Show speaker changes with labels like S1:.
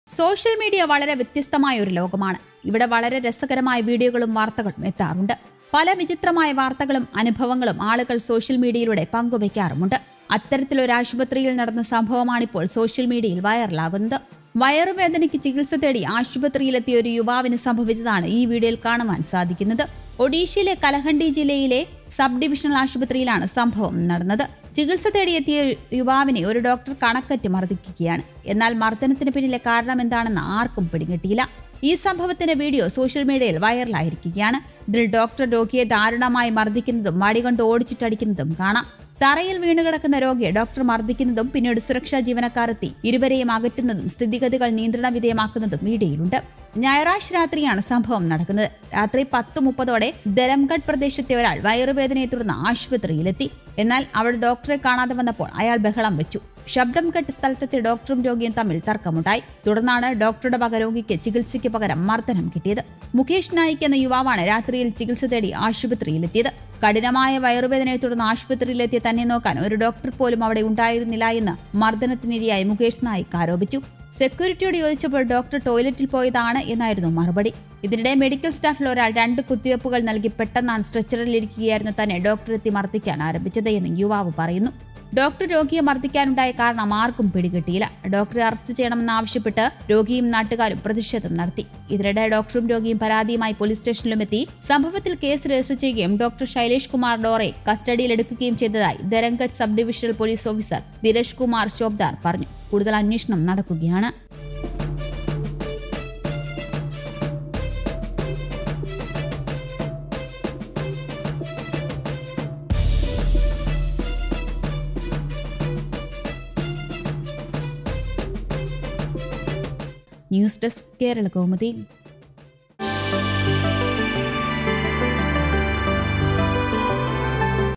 S1: social media വളരെ വ്യത്യസ്തമായ ഒരു ലോകമാണ് ഇവിടെ വളരെ രസകരമായ വീഡിയോകളും വാർത്തകളും എത്താറുണ്ട് പല വിചിത്രമായ വാർത്തകളും അനുഭവങ്ങളും ആളുകൾ സോഷ്യൽ മീഡിയയിലൂടെ പങ്കുവയ്ക്കാറുമുണ്ട് അത്തരത്തിലൊരു ആശുപത്രിയിൽ നടന്ന സംഭവമാണിപ്പോൾ സോഷ്യൽ മീഡിയയിൽ വൈറലാകുന്നത് വയറുവേദനയ്ക്ക് ചികിത്സ തേടി ആശുപത്രിയിലെത്തിയ ഒരു യുവാവിന് സംഭവിച്ചതാണ് ഈ വീഡിയോയിൽ കാണുവാൻ സാധിക്കുന്നത് ഒഡീഷയിലെ കലഹണ്ടി ജില്ലയിലെ സബ് ഡിവിഷണൽ ആശുപത്രിയിലാണ് സംഭവം നടന്നത് ചികിത്സ തേടിയെത്തിയ യുവാവിനെ ഒരു ഡോക്ടർ കണക്കറ്റ് മർദ്ദിക്കുകയാണ് എന്നാൽ മർദ്ദനത്തിന് പിന്നിലെ കാരണം എന്താണെന്ന് ആർക്കും പിടികിട്ടിയില്ല ഈ സംഭവത്തിന്റെ വീഡിയോ സോഷ്യൽ മീഡിയയിൽ വൈറലായിരിക്കുകയാണ് ഇതിൽ ഡോക്ടർ രോഗിയെ ദാരുണമായി മർദ്ദിക്കുന്നതും വടികൊണ്ട് ഓടിച്ചിട്ടടിക്കുന്നതും കാണാം തറയിൽ വീണുകിടക്കുന്ന രോഗിയെ ഡോക്ടർ മർദ്ദിക്കുന്നതും പിന്നീട് സുരക്ഷാ ജീവനക്കാരെത്തി ഇരുവരെയും അകറ്റുന്നതും സ്ഥിതിഗതികൾ നിയന്ത്രണ വിധേയമാക്കുന്നതും വീഡിയോയിലുണ്ട് ഞായറാഴ്ച രാത്രിയാണ് സംഭവം നടക്കുന്നത് രാത്രി പത്ത് മുപ്പതോടെ ദരംഗഡ് പ്രദേശത്തെ ഒരാൾ വയറുവേദനയെ തുടർന്ന് ആശുപത്രിയിലെത്തി എന്നാൽ അവിടെ ഡോക്ടറെ കാണാതെ വന്നപ്പോൾ അയാൾ ബഹളം വെച്ചു ശബ്ദം കെട്ട് സ്ഥലത്തെത്തിയ ഡോക്ടറും രോഗിയും തമ്മിൽ തർക്കമുണ്ടായി തുടർന്നാണ് ഡോക്ടറുടെ വക രോഗിക്ക് ചികിത്സയ്ക്ക് പകരം മർദ്ദനം കിട്ടിയത് മുകേഷ് നായിക് എന്ന യുവാവാണ് രാത്രിയിൽ ചികിത്സ തേടി ആശുപത്രിയിലെത്തിയത് കഠിനമായ വയറുവേദനയെ തുടർന്ന് ആശുപത്രിയിലെത്തിയ തന്നെ നോക്കാൻ ഒരു ഡോക്ടർ പോലും അവിടെ ഉണ്ടായിരുന്നില്ല എന്ന് മർദ്ദനത്തിനിരയായി മുകേഷ് നായിക് ആരോപിച്ചു സെക്യൂരിറ്റിയോട് ചോദിച്ചപ്പോൾ ഡോക്ടർ ടോയ്ലറ്റിൽ പോയതാണ് എന്നായിരുന്നു മറുപടി ഇതിനിടെ മെഡിക്കൽ സ്റ്റാഫിൽ ഒരാൾ രണ്ട് കുത്തിവയ്പ്പുകൾ നൽകി പെട്ടെന്നാണ് സ്ട്രെച്ചറിലിരിക്കുകയായിരുന്ന തന്നെ ഡോക്ടർ എത്തി മർദ്ദിക്കാൻ ആരംഭിച്ചത് എന്ന് യുവാവ് പറയുന്നു ഡോക്ടർ രോഗിയെ മർദ്ദിക്കാനുണ്ടായ കാരണം ആർക്കും പിടികിട്ടിയില്ല ഡോക്ടറെ അറസ്റ്റ് ചെയ്യണമെന്നാവശ്യപ്പെട്ട് രോഗിയും നാട്ടുകാരും പ്രതിഷേധം നടത്തി ഇതിനിടെ ഡോക്ടറും രോഗിയും പരാതിയുമായി പോലീസ് സ്റ്റേഷനിലുമെത്തി സംഭവത്തിൽ കേസ് രജിസ്റ്റർ ചെയ്യുകയും ഡോക്ടർ ശൈലേഷ് കുമാർ ഡോറെ കസ്റ്റഡിയിലെടുക്കുകയും ചെയ്തതായി Darangad sub divisional police officer Diresh Kumar Shobdar പറഞ്ഞു കൂടുതൽ അന്വേഷണം നടക്കുകയാണ് ന്യൂസ് ഡെസ്ക് കേരള കൗമുദി